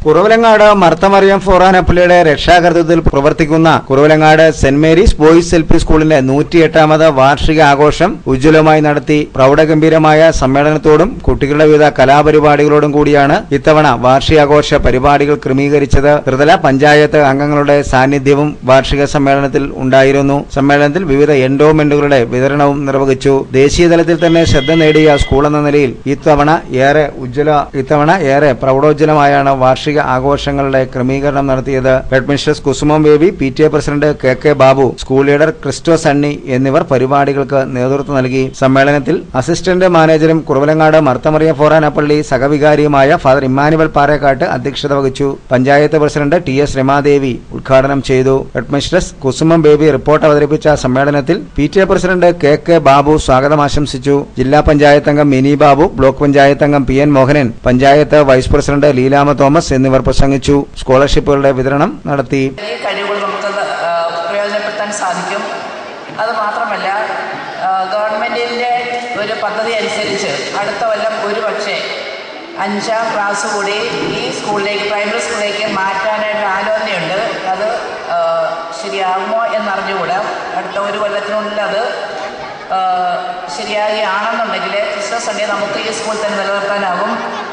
കുറവലങ്ങാട് മർത്തമറിയം ഫൊറാനപ്പള്ളിയുടെ രക്ഷാകർതൃത്വത്തിൽ പ്രവർത്തിക്കുന്ന Kuravilangad saint Mary's boys L P സ്കൂളിന്റെ നൂറ്റിയെട്ടാമത് വാർഷിക ആഘോഷം ഉജ്ജ്വലമായി നടത്തി പ്രൗഢഗംഭീരമായ സമ്മേളനത്തോടും കുട്ടികളുടെ വിവിധ കലാപരിപാടികളോടും കൂടിയാണ് ഇത്തവണ വാർഷികാഘോഷ പരിപാടികൾ ക്രമീകരിച്ചത് ത്രിതല പഞ്ചായത്ത് അംഗങ്ങളുടെ സാന്നിധ്യവും വാർഷിക സമ്മേളനത്തിൽ ഉണ്ടായിരുന്നു സമ്മേളനത്തിൽ വിവിധ എൻഡോമെന്റുകളുടെ വിതരണവും നിർവഹിച്ചു ദേശീയ തലത്തിൽ തന്നെ ശ്രദ്ധ നേടിയ സ്കൂൾ എന്ന നിലയിൽ ഇത്തവണ ഏറെ ഉജ്ജ്വല ഇത്തവണ ഏറെ പ്രൗഢോജ്വലമായാണ് വാർഷിക ആഘോഷങ്ങളുടെ ക്രമീകരണം നടത്തിയത് headmistress Kusumam Baby P T A president K K Babu school leader Christo Sunny എന്നിവർ പരിപാടികൾക്ക് നേതൃത്വം നൽകി സമ്മേളനത്തിൽ അസിസ്റ്റന്റ് മാനേജരും കുറവലങ്ങാട് മർത്തമറിയ ഫോറാനപ്പള്ളി സഹവികാരിയുമായ ഫാദർ ഇമ്മാനുവൽ പാറേക്കാട്ട് അധ്യക്ഷത വഹിച്ചു panchayat president T S Ramadevi ഉദ്ഘാടനം ചെയ്തു ഹെഡ്മിസ്ട്രസ് കുസുമം ബേബി റിപ്പോർട്ട് അവതരിപ്പിച്ച സമ്മേളനത്തിൽ P T A president K K Babu സ്വാഗതം ആശംസിച്ചു ജില്ലാ പഞ്ചായത്ത് അംഗം മിനി ബാബു ബ്ലോക്ക് പഞ്ചായത്ത് അംഗം P N Mohanan panchayat vice president Leelamma Thomas എന്നിവർ പ്രസംഗിച്ചു സ്കോളർഷിപ്പുകളുടെ വിതരണം നടത്തി ഈ കഴിവുകൾ നമുക്ക് ആ, പ്രയോജനപ്പെടുത്താൻ സാധിക്കും അത് മാത്രമല്ല ആ, ഗവൺമെൻറ്റിൻ്റെ ഒരു പദ്ധതി അനുസരിച്ച് അടുത്ത കൊല്ലം ഒരു പക്ഷേ അഞ്ചാം ക്ലാസ് കൂടി ഈ സ്കൂളിലേക്ക് പ്രൈമറി സ്കൂളിലേക്ക് മാറ്റാനായിട്ട് ആലോചനയുണ്ട് അത് ആ, ശരിയാകുമോ എന്നറിഞ്ഞുകൂടാ അടുത്ത ഒരു കൊല്ലത്തിനുള്ളിൽ അത് ആ, ശരിയാകുകയാണെന്നുണ്ടെങ്കിൽ ക്രിസ്മസ് സൺഡേ നമുക്ക് ഈ സ്കൂളിൽ തന്നെ നിലനിർത്താനാകും